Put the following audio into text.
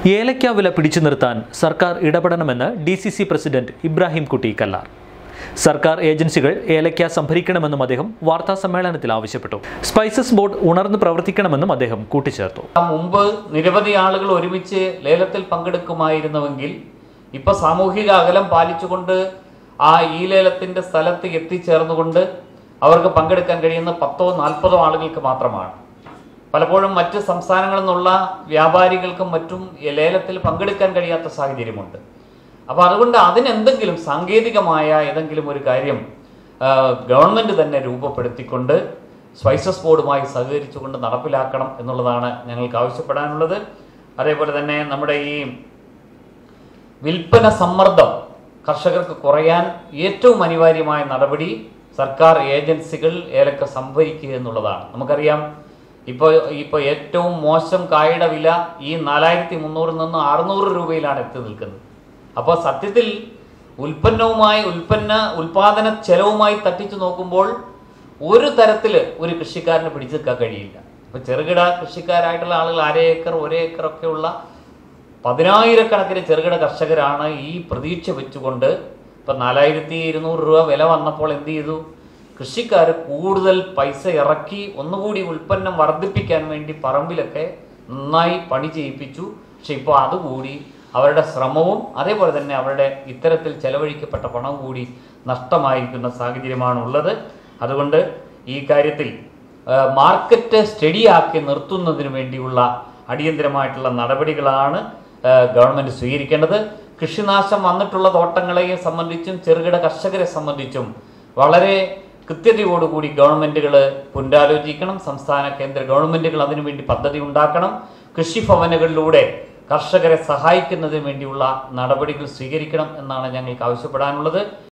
ഏലക്ക വില പിടിച്ചു നിർത്താൻ സർക്കാർ ഇടപെടണമെന്ന് D C C president Ibrahim Kutty Kallar സർക്കാർ ഏജൻസികൾ ഏലക്ക സംഭരിക്കണമെന്നും അദ്ദേഹം വാർത്താ സമ്മേളനത്തിൽ ആവശ്യപ്പെട്ടു സ്പൈസസ് ബോർഡ് ഉണർന്ന് പ്രവർത്തിക്കണമെന്നും അദ്ദേഹം കൂട്ടിച്ചേർത്തു മുമ്പ് നിരവധി ആളുകൾ ഒരുമിച്ച് ലേലത്തിൽ പങ്കെടുക്കുമായിരുന്നുവെങ്കിൽ ഇപ്പൊ സാമൂഹിക അകലം പാലിച്ചുകൊണ്ട് ആ ഈ ലേലത്തിന്റെ സ്ഥലത്ത് എത്തിച്ചേർന്നുകൊണ്ട് അവർക്ക് പങ്കെടുക്കാൻ കഴിയുന്ന പത്തോ നാൽപ്പതോ ആളുകൾക്ക് മാത്രമാണ് പലപ്പോഴും മറ്റ് സംസ്ഥാനങ്ങളിൽ നിന്നുള്ള വ്യാപാരികൾക്കും മറ്റും ഈ ലേലത്തിൽ പങ്കെടുക്കാൻ കഴിയാത്ത സാഹചര്യമുണ്ട് അപ്പോൾ അതുകൊണ്ട് അതിനെന്തെങ്കിലും സാങ്കേതികമായ ഏതെങ്കിലും ഒരു കാര്യം ആ, ഗവൺമെന്റ് തന്നെ രൂപപ്പെടുത്തിക്കൊണ്ട് സ്പൈസസ് ബോർഡുമായി സഹകരിച്ചുകൊണ്ട് നടപ്പിലാക്കണം എന്നുള്ളതാണ് ഞങ്ങൾക്ക് ആവശ്യപ്പെടാനുള്ളത് അതേപോലെ തന്നെ നമ്മുടെ ഈ വിൽപ്പന സമ്മർദ്ദം കർഷകർക്ക് കുറയാൻ ഏറ്റവും അനിവാര്യമായ നടപടി സർക്കാർ ഏജൻസികൾ ഏലക്ക സംഭരിക്കുക എന്നുള്ളതാണ് നമുക്കറിയാം ഇപ്പോൾ ഇപ്പോൾ ഏറ്റവും മോശം കായയുടെ വില ഈ നാലായിരത്തി മുന്നൂറിൽ നിന്ന് അറുന്നൂറ് രൂപയിലാണ് എത്തി നിൽക്കുന്നത് അപ്പോൾ സത്യത്തിൽ ഉൽപ്പന്നവുമായി ഉൽപ്പന്ന ഉൽപാദന ചെലവുമായി തട്ടിച്ചു നോക്കുമ്പോൾ ഒരു തരത്തിൽ ഒരു കൃഷിക്കാരന് പിടിച്ചു നിൽക്കാൻ കഴിയില്ല ഇപ്പൊ ചെറുകിട കൃഷിക്കാരായിട്ടുള്ള ആളുകൾ അര ഏക്കർ ഒരേ ഏക്കർ ഒക്കെ ഉള്ള പതിനായിരക്കണക്കിന് ചെറുകിട കർഷകരാണ് ഈ പ്രതീക്ഷ വെച്ചുകൊണ്ട് ഇപ്പൊ നാലായിരത്തി ഇരുന്നൂറ് രൂപ വില വന്നപ്പോൾ എന്ത് ചെയ്തു കൃഷിക്കാർ കൂടുതൽ പൈസ ഇറക്കി ഒന്നുകൂടി ഉൽപ്പന്നം വർദ്ധിപ്പിക്കാൻ വേണ്ടി പറമ്പിലൊക്കെ നന്നായി പണി ചെയ്യിപ്പിച്ചു പക്ഷെ ഇപ്പോൾ അതുകൂടി അവരുടെ ശ്രമവും അതേപോലെ തന്നെ അവരുടെ ഇത്തരത്തിൽ ചെലവഴിക്കപ്പെട്ട പണം കൂടി നഷ്ടമായിരിക്കുന്ന സാഹചര്യമാണ് ഉള്ളത് അതുകൊണ്ട് ഈ കാര്യത്തിൽ ആ, മാർക്കറ്റ് സ്റ്റഡിയാക്കി നിർത്തുന്നതിന് വേണ്ടിയുള്ള അടിയന്തരമായിട്ടുള്ള നടപടികളാണ് ആ, ഗവൺമെന്റ് സ്വീകരിക്കേണ്ടത് കൃഷിനാശം വന്നിട്ടുള്ള തോട്ടങ്ങളെയും സംബന്ധിച്ചും ചെറുകിട കർഷകരെ സംബന്ധിച്ചും വളരെ കൃത്യതയോടുകൂടി ഗവൺമെന്റുകൾ പുനരാലോചിക്കണം സംസ്ഥാന കേന്ദ്ര ഗവൺമെന്റുകൾ അതിനുവേണ്ടി പദ്ധതി ഉണ്ടാക്കണം കൃഷിഭവനുകളിലൂടെ കർഷകരെ സഹായിക്കുന്നതിന് വേണ്ടിയുള്ള നടപടികൾ സ്വീകരിക്കണം എന്നാണ് ഞങ്ങൾക്ക് ആവശ്യപ്പെടാനുള്ളത്